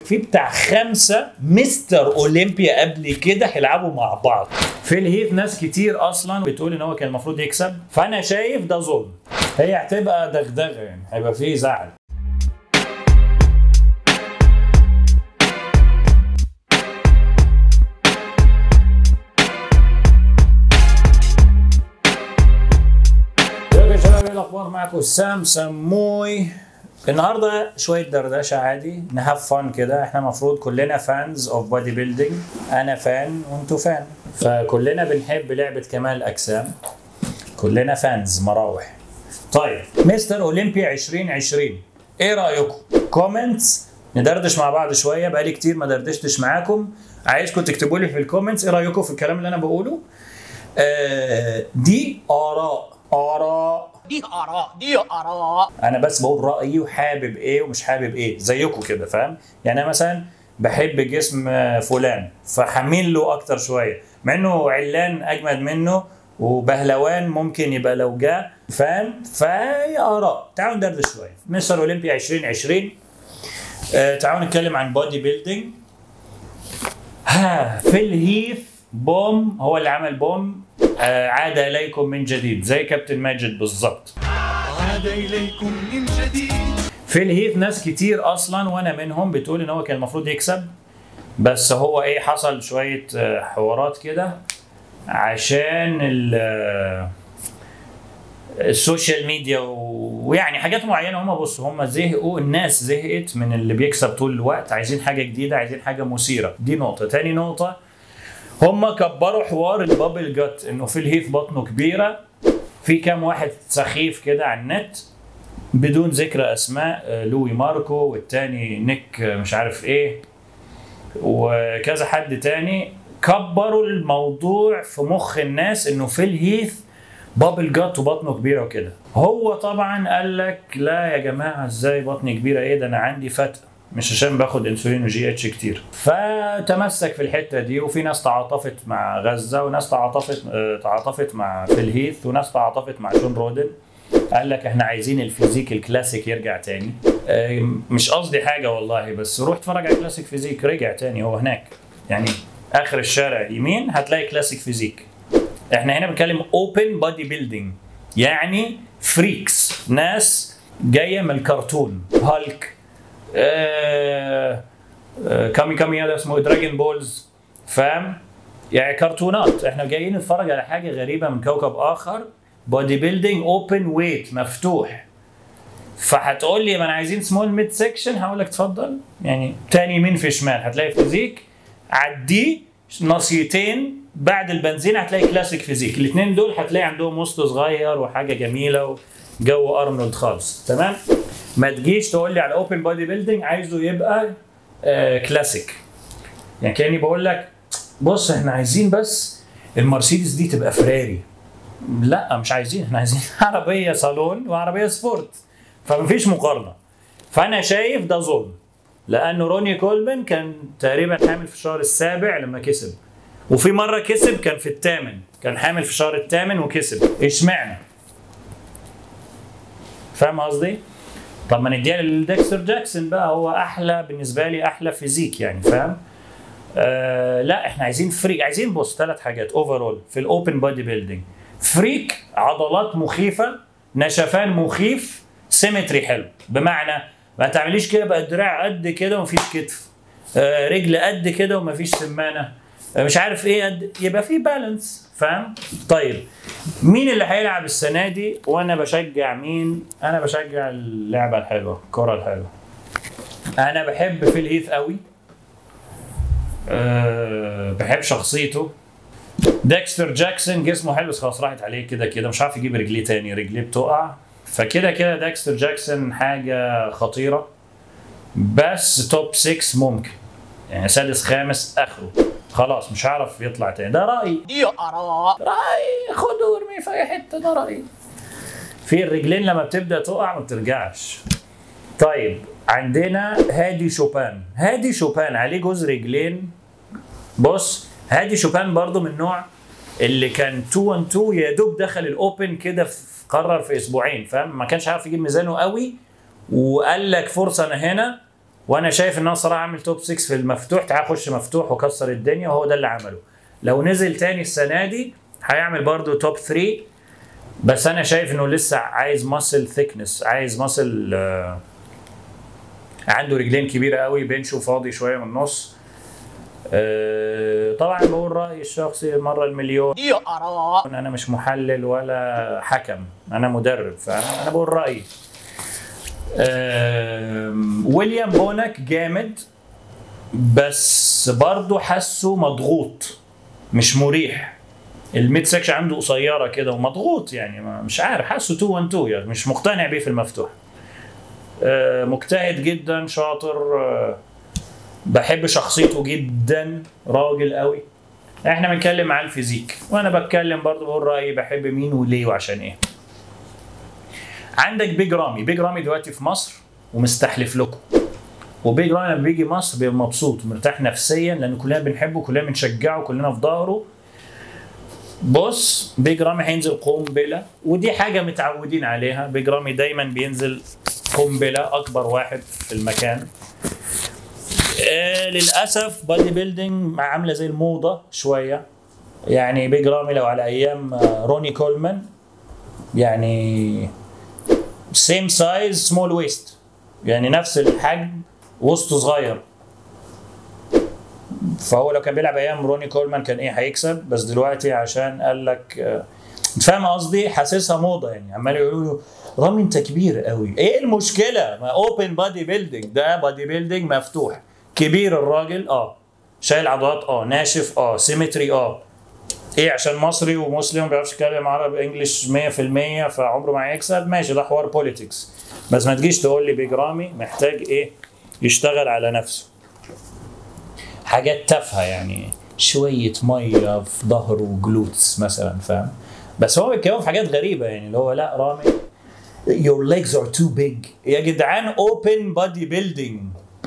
في بتاع خمسة مستر اولمبيا قبل كده هيلعبوا مع بعض في الهيث ناس كتير اصلا بتقول ان هو كان المفروض يكسب فانا شايف ده ظلم هي هتبقى دغدغه يعني هيبقى فيه زعل ازيكم يا شباب ايه الاخبار معاكم سام سموي النهارده شويه دردشه عادي نهاف فان كده احنا المفروض كلنا فانز اوف بودي بيلدينج انا فان وانتوا فان فكلنا بنحب لعبه كمال الاجسام كلنا فانز مراوح طيب مستر اولمبيا 2020 ايه رايكم كومنتس ندردش مع بعض شويه بقالي كتير ما دردشتش معاكم عايزكم تكتبوا لي في الكومنتس ايه رايكم في الكلام اللي انا بقوله آه دي اراء اراء دي آراء دي آراء انا بس بقول رايي وحابب ايه ومش حابب ايه زيكم كده فاهم يعني انا مثلا بحب جسم فلان فحميل له اكتر شويه مع انه علان اجمد منه وبهلوان ممكن يبقى لو جه فاهم فهي اراء تعالوا ندردش شويه مستر اولمبيا 2020 آه تعالوا نتكلم عن بودي بيلدينج ها في الهيث بوم هو اللي عمل بوم آه عاد اليكم من جديد زي كابتن ماجد بالظبط عاد إليكم من جديد في الهيث ناس كتير اصلا وانا منهم بتقول ان هو كان المفروض يكسب بس هو ايه حصل شويه آه، حوارات كده عشان ال آه، السوشيال ميديا و- ويعني حاجات معينه هم بصوا هم زهقوا الناس زهقت من اللي بيكسب طول الوقت عايزين حاجه جديده عايزين حاجه مثيره دي نقطه تاني نقطه هم كبروا حوار البابل جت انه في الهيث بطنه كبيره في كام واحد سخيف كده على النت بدون ذكر اسماء آه، لوي ماركو والتاني نيك آه، مش عارف ايه وكذا حد تاني كبروا الموضوع في مخ الناس انه في الهيث بابل جات وبطنه كبيره وكده هو طبعا قال لك لا يا جماعه ازاي بطني كبيره ايه ده انا عندي فتق مش عشان باخد انسولين وجي اتش كتير فتمسك في الحته دي وفي ناس تعاطفت مع غزه وناس تعاطفت آه، تعاطفت مع في الهيث وناس تعاطفت مع جون رودن قال لك احنا عايزين الفيزيك الكلاسيك يرجع تاني آه، مش قصدي حاجه والله بس روح اتفرج على كلاسيك فيزيك رجع تاني هو هناك يعني اخر الشارع يمين هتلاقي كلاسيك فيزيك احنا هنا بنتكلم اوبن بودي بيلدينج يعني فريكس ناس جايه من الكرتون هالك آه آه كامي كامي هذا اسمه دراجون بولز فاهم يعني كرتونات احنا جايين نتفرج على حاجه غريبه من كوكب اخر بودي بيلدينج اوبن ويت مفتوح فهتقول لي ما انا عايزين سمول ميد سيكشن هقول لك اتفضل يعني تاني يمين في شمال هتلاقي فيزيك عديه نصيتين بعد البنزين هتلاقي كلاسيك فيزيك الاثنين دول هتلاقي عندهم وسط صغير وحاجه جميله وجو ارنولد خالص تمام ما تجيش تقول لي على اوبن بودي بيلدينج عايزه يبقى آه كلاسيك يعني كاني بقول لك بص احنا عايزين بس المرسيدس دي تبقى فراري لا مش عايزين احنا عايزين عربيه صالون وعربيه سبورت فمفيش مقارنه فانا شايف ده ظلم لانه روني كولمان كان تقريبا حامل في الشهر السابع لما كسب وفي مره كسب كان في الثامن كان حامل في الشهر الثامن وكسب اشمعنى فاهم قصدي طب ما نديها لديكستر جاكسون بقى هو احلى بالنسبه لي احلى فيزيك يعني فاهم آه لا احنا عايزين فريك عايزين بص ثلاث حاجات اوفرول في الاوبن بودي بيلدينج فريك عضلات مخيفه نشفان مخيف سيمتري حلو بمعنى ما تعمليش كده بقى دراع قد كده ومفيش كتف آه رجل قد كده ومفيش سمانه آه مش عارف ايه قد يبقى في بالانس فاهم طيب مين اللي هيلعب السنه دي وانا بشجع مين انا بشجع اللعبه الحلوه الكره الحلوه انا بحب في الهيث قوي أه بحب شخصيته ديكستر جاكسون جسمه حلو بس خلاص راحت عليه كده كده مش عارف يجيب رجليه تاني رجليه بتقع فكده كده ديكستر جاكسون حاجه خطيره بس توب 6 ممكن يعني سادس خامس اخره خلاص مش هعرف يطلع تاني ده رايي دي آراء رايي خد وارمي في اي حته ده رايي في الرجلين لما بتبدا تقع ما بترجعش طيب عندنا هادي شوبان هادي شوبان عليه جوز رجلين بص هادي شوبان برضو من نوع اللي كان 2 1 2 يا دوب دخل الاوبن كده في قرر في اسبوعين فاهم ما كانش عارف يجيب ميزانه قوي وقال لك فرصه انا هنا وانا شايف ان هو صراحه عامل توب 6 في المفتوح تعال خش مفتوح وكسر الدنيا وهو ده اللي عمله لو نزل تاني السنه دي هيعمل برضو توب 3 بس انا شايف انه لسه عايز ماسل ثيكنس عايز ماسل آه عنده رجلين كبيره قوي بنشه فاضي شويه من النص آه طبعا بقول رايي الشخصي مره المليون دي آراء انا مش محلل ولا حكم انا مدرب فانا بقول رايي آم، ويليام بونك جامد بس برضه حاسه مضغوط مش مريح الميد سكشن عنده قصيره كده ومضغوط يعني ما مش عارف حاسه 2 1 2 يعني مش مقتنع بيه في المفتوح آه، مجتهد جدا شاطر آه، بحب شخصيته جدا راجل قوي احنا بنتكلم عن الفيزيك وانا بتكلم برضه بقول رايي بحب مين وليه وعشان ايه عندك بيج رامي بيج رامي دلوقتي في مصر ومستحلف لكم وبيج رامي لما بيجي مصر بيبقى مبسوط ومرتاح نفسيا لان كلنا بنحبه كلنا بنشجعه كلنا في ظهره بص بيج رامي هينزل قنبله ودي حاجه متعودين عليها بيج رامي دايما بينزل قنبله اكبر واحد في المكان آه للاسف بادي بيلدينج عامله زي الموضه شويه يعني بيج رامي لو على ايام آه، روني كولمان يعني سيم سايز سمول ويست يعني نفس الحجم وسطه صغير فهو لو كان بيلعب ايام روني كولمان كان ايه هيكسب بس دلوقتي عشان قال لك آه، انت فاهم قصدي حاسسها موضه يعني عمال يقولوا له رامي انت كبير قوي ايه المشكله ما اوبن بادي بيلدينج ده بادي بيلدينج مفتوح كبير الراجل اه شايل عضلات اه ناشف اه سيمتري اه ايه عشان مصري ومسلم ما بيعرفش يتكلم عربي انجلش 100% فعمره ما هيكسب ماشي ده حوار بوليتكس بس ما تجيش تقول لي بيج رامي محتاج ايه يشتغل على نفسه حاجات تافهه يعني شويه ميه في ظهره وجلوتس مثلا فاهم بس هو بيتكلم في حاجات غريبه يعني اللي هو لا رامي your legs are too big يا جدعان open body building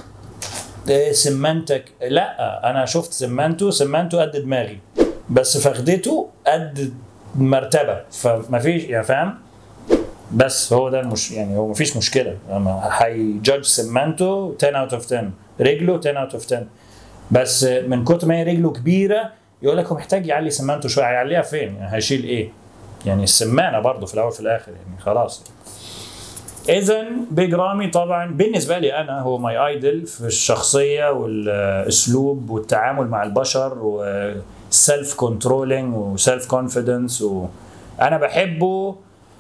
إيه سمنتك لا انا شفت سمنته سمنته قد دماغي بس فخدته قد مرتبه فما فيش يعني فاهم بس هو ده المش يعني هو ما فيش مشكله هيجادج سمنته 10 اوت اوف 10 رجله 10 اوت اوف 10 بس من كتر ما هي رجله كبيره يقول لك هو محتاج يعلي سمنته شويه هيعليها فين؟ يعني هيشيل ايه؟ يعني السمانه برضه في الاول في الاخر يعني خلاص اذا بيج رامي طبعا بالنسبه لي انا هو ماي ايدل في الشخصيه والاسلوب والتعامل مع البشر وسيلف كنترولينج وسيلف كونفيدنس وانا بحبه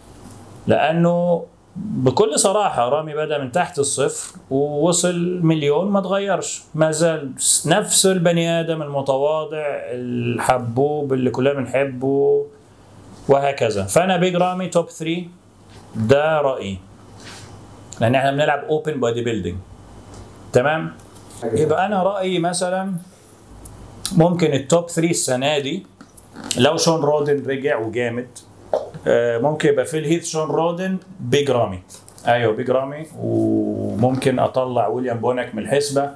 لانه بكل صراحة رامي بدأ من تحت الصفر ووصل مليون ما تغيرش ما زال نفس البني آدم المتواضع الحبوب اللي كلنا بنحبه وهكذا فأنا بيج رامي توب 3 ده رأيي لأن احنا بنلعب اوبن بودي بيلدينج تمام يبقى أنا رأيي مثلا ممكن التوب 3 السنة دي لو شون رودن رجع وجامد آه، ممكن يبقى في الهيث شون رودن بيج رامي ايوه بيج رامي وممكن اطلع ويليام بونك من الحسبه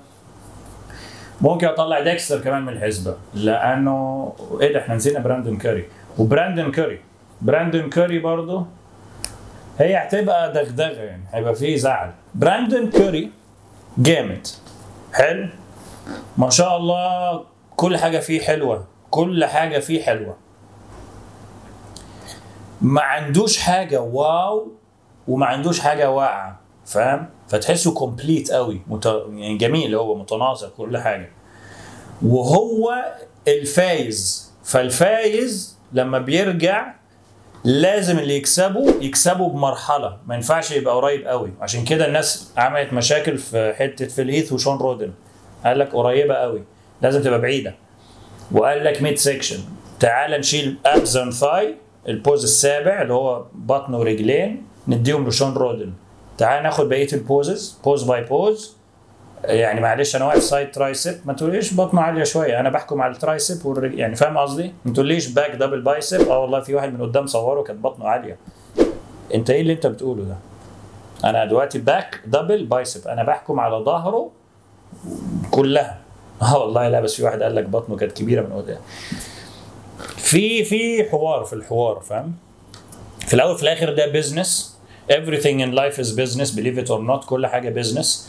ممكن اطلع ديكستر كمان من الحسبه لانه ايه ده احنا نسينا براندون كاري وبراندون كاري براندون كاري برضه هي هتبقى دغدغه يعني هيبقى فيه زعل براندون كاري جامد حلو ما شاء الله كل حاجه فيه حلوه كل حاجه فيه حلوه ما عندوش حاجه واو وما عندوش حاجه واقعه فاهم فتحسه كومبليت قوي مت... يعني جميل هو متناسق كل حاجه وهو الفايز فالفايز لما بيرجع لازم اللي يكسبه يكسبه بمرحله ما ينفعش يبقى قريب قوي عشان كده الناس عملت مشاكل في حته في الهيث وشون رودن قال لك قريبه قوي لازم تبقى بعيده وقال لك ميد سيكشن تعال نشيل ابز اند ثاي البوز السابع اللي هو بطن ورجلين نديهم لشون رودن تعال ناخد بقيه البوزز بوز باي بوز يعني معلش انا واقف سايد ترايسب ما تقوليش بطنه عاليه شويه انا بحكم على الترايسب والرجل يعني فاهم قصدي؟ ما تقوليش باك دبل بايسب اه والله في واحد من قدام صوره كانت بطنه عاليه انت ايه اللي انت بتقوله ده؟ انا دلوقتي باك دبل بايسب انا بحكم على ظهره كلها اه والله لا بس في واحد قال لك بطنه كانت كبيره من قدام في في حوار في الحوار فاهم في الاول في الاخر ده بزنس everything in life is business believe it or not كل حاجه business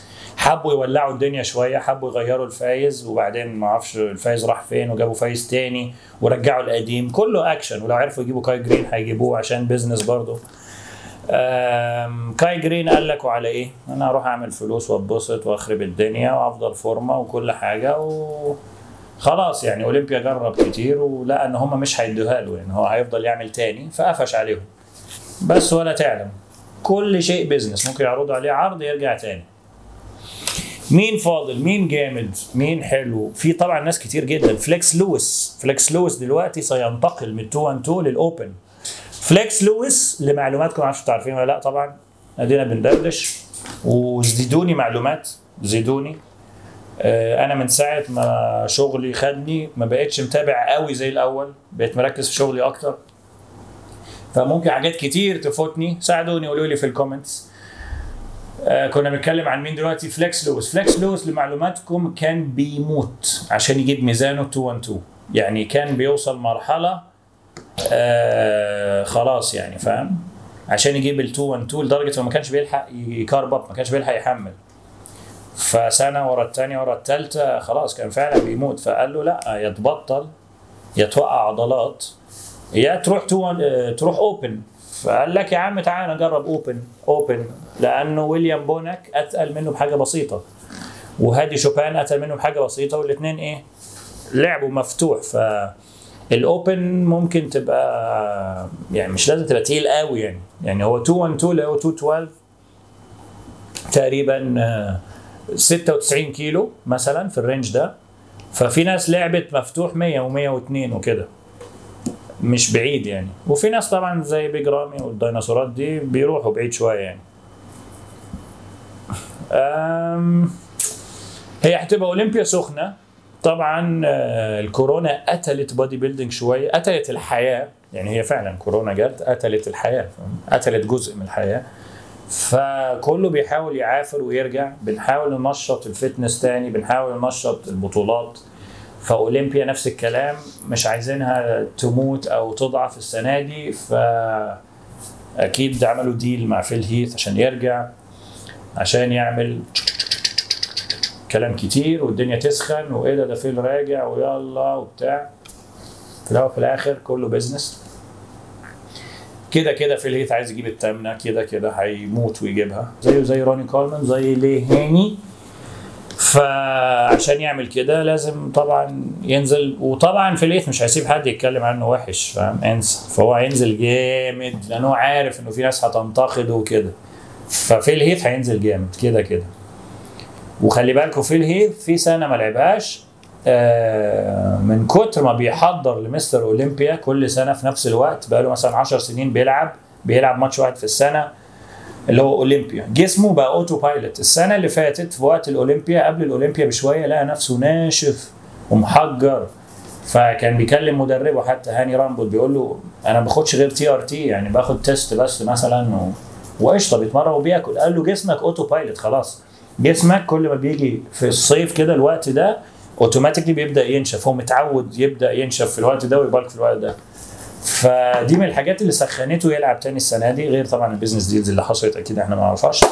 حبوا يولعوا الدنيا شويه حبوا يغيروا الفايز وبعدين ما اعرفش الفايز راح فين وجابوا فايز تاني ورجعوا القديم كله اكشن ولو عرفوا يجيبوا كاي جرين هيجيبوه عشان بيزنس برضه آم، كاي جرين قال لك وعلى ايه؟ انا هروح اعمل فلوس واتبسط واخرب الدنيا وافضل فورمه وكل حاجه و خلاص يعني اولمبيا جرب كتير ولقى ان هم مش هيدوها له يعني هو هيفضل يعمل تاني فقفش عليهم بس ولا تعلم كل شيء بيزنس ممكن يعرضوا عليه عرض يرجع تاني مين فاضل مين جامد مين حلو في طبعا ناس كتير جدا فليكس لويس فليكس لويس دلوقتي سينتقل من 2 1 2 للاوبن فليكس لويس لمعلوماتكم معرفش انتوا عارفين ولا لا طبعا ادينا بندردش وزيدوني معلومات زيدوني آه، انا من ساعه ما شغلي خدني ما بقتش متابع قوي زي الاول بقيت مركز في شغلي اكتر فممكن حاجات كتير تفوتني ساعدوني قولوا لي في الكومنتس آه كنا بنتكلم عن مين دلوقتي فليكس لويس فليكس لويس لمعلوماتكم كان بيموت عشان يجيب ميزانه 2 1 2 يعني كان بيوصل مرحله آه خلاص يعني فاهم عشان يجيب ال 2 1 2 لدرجه انه ما كانش بيلحق يكارب اب ما كانش بيلحق يحمل فسنه ورا الثانيه ورا الثالثه خلاص كان فعلا بيموت فقال له لا يا تبطل يا توقع عضلات يا تروح تو تروح اوبن فقال لك يا عم تعالى نجرب اوبن اوبن لانه ويليام بونك اتقل منه بحاجه بسيطه وهادي شوبان اتقل منه بحاجه بسيطه والاثنين ايه لعبوا مفتوح ف الاوبن ممكن تبقى يعني مش لازم تبقى تقيل قوي يعني يعني هو 2 1 2 اللي هو 2 12 تقريبا آه، 96 كيلو مثلا في الرينج ده ففي ناس لعبت مفتوح 100 و102 وكده مش بعيد يعني وفي ناس طبعا زي بيج رامي والديناصورات دي بيروحوا بعيد شويه يعني أم هي هتبقى اولمبيا سخنه طبعا آه، الكورونا قتلت بودي بيلدينج شويه قتلت الحياه يعني هي فعلا كورونا جت قتلت الحياه فاهم؟ قتلت جزء من الحياه فكله بيحاول يعافر ويرجع بنحاول ننشط الفتنس تاني بنحاول ننشط البطولات فاولمبيا نفس الكلام مش عايزينها تموت او تضعف السنه دي ف اكيد عملوا ديل مع فيل هيث عشان يرجع عشان يعمل كلام كتير والدنيا تسخن وايه ده ده فيل راجع ويلا وبتاع في الاول وفي الاخر كله بيزنس كده كده فيل هيث عايز يجيب التامنه كده كده هيموت ويجيبها زيه زي روني كولمان زي ليه هاني فعشان يعمل كده لازم طبعا ينزل وطبعا في الإيث مش هيسيب حد يتكلم عنه وحش فاهم انسى فهو هينزل جامد لانه عارف انه في ناس هتنتقده وكده ففي الهيث هينزل جامد كده كده وخلي بالكم في الهيث في سنه ما لعبهاش آه، من كتر ما بيحضر لمستر اولمبيا كل سنه في نفس الوقت بقاله مثلا 10 سنين بيلعب بيلعب ماتش واحد في السنه اللي هو اولمبيا جسمه بقى اوتو بايلوت السنه اللي فاتت في وقت الاولمبيا قبل الاولمبيا بشويه لقى نفسه ناشف ومحجر فكان بيكلم مدربه حتى هاني رامبوت بيقول له انا ما باخدش غير تي ار تي يعني باخد تيست بس مثلا و... وقشطه بيتمرن وبياكل قال له جسمك اوتو بايلوت خلاص جسمك كل ما بيجي في الصيف كده الوقت ده اوتوماتيكلي بيبدا ينشف هو متعود يبدا ينشف في الوقت ده ويبالك في الوقت ده فدي من الحاجات اللي سخنته يلعب تاني السنه دي غير طبعا البيزنس ديلز اللي حصلت اكيد احنا ما نعرفهاش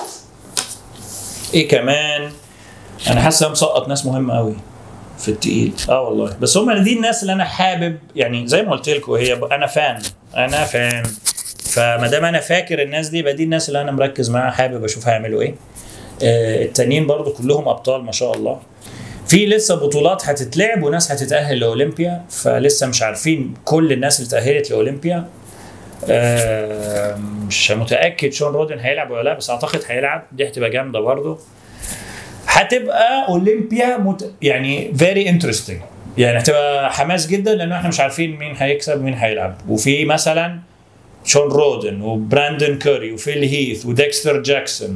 ايه كمان انا حاسس إن مسقط ناس مهمه قوي في التقيل اه والله بس هم دي الناس اللي انا حابب يعني زي ما قلت لكم هي ب- انا فان انا فان فما دام انا فاكر الناس دي يبقى دي الناس اللي انا مركز معاها حابب اشوف هيعملوا ايه آه التانيين برضو كلهم ابطال ما شاء الله في لسه بطولات هتتلعب وناس هتتاهل لاولمبيا فلسه مش عارفين كل الناس اللي تاهلت لاولمبيا آه، مش متاكد شون رودن هيلعب ولا لا بس اعتقد هيلعب دي هتبقى جامده برضه هتبقى اولمبيا مت... يعني فيري انترستنج يعني هتبقى حماس جدا لان احنا مش عارفين مين هيكسب ومين هيلعب وفي مثلا شون رودن وبراندون كوري وفيل هيث وديكستر جاكسون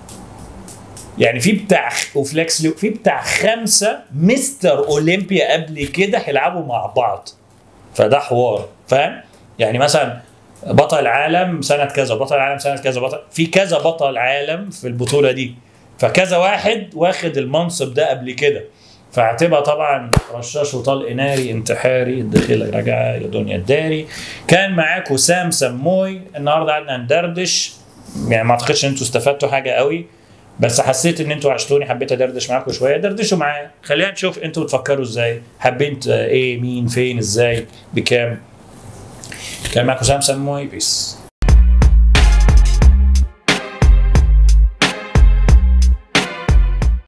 يعني في بتاع وفليكس ليو في بتاع خمسه مستر اولمبيا قبل كده هيلعبوا مع بعض فده حوار فاهم يعني مثلا بطل العالم سنه كذا بطل العالم سنه كذا بطل في كذا بطل عالم في البطوله دي فكذا واحد واخد المنصب ده قبل كده فهتبقى طبعا رشاش وطلق ناري انتحاري الدخيله راجعه يا دنيا الداري كان معاكم سام سموي النهارده قعدنا ندردش يعني ما اعتقدش ان انتوا استفدتوا حاجه قوي بس حسيت ان انتوا عشتوني حبيت ادردش معاكم شويه دردشوا معايا خلينا نشوف انتوا بتفكروا ازاي حابين ت- ايه مين فين ازاي بكام كان معاكم سام سموي بيس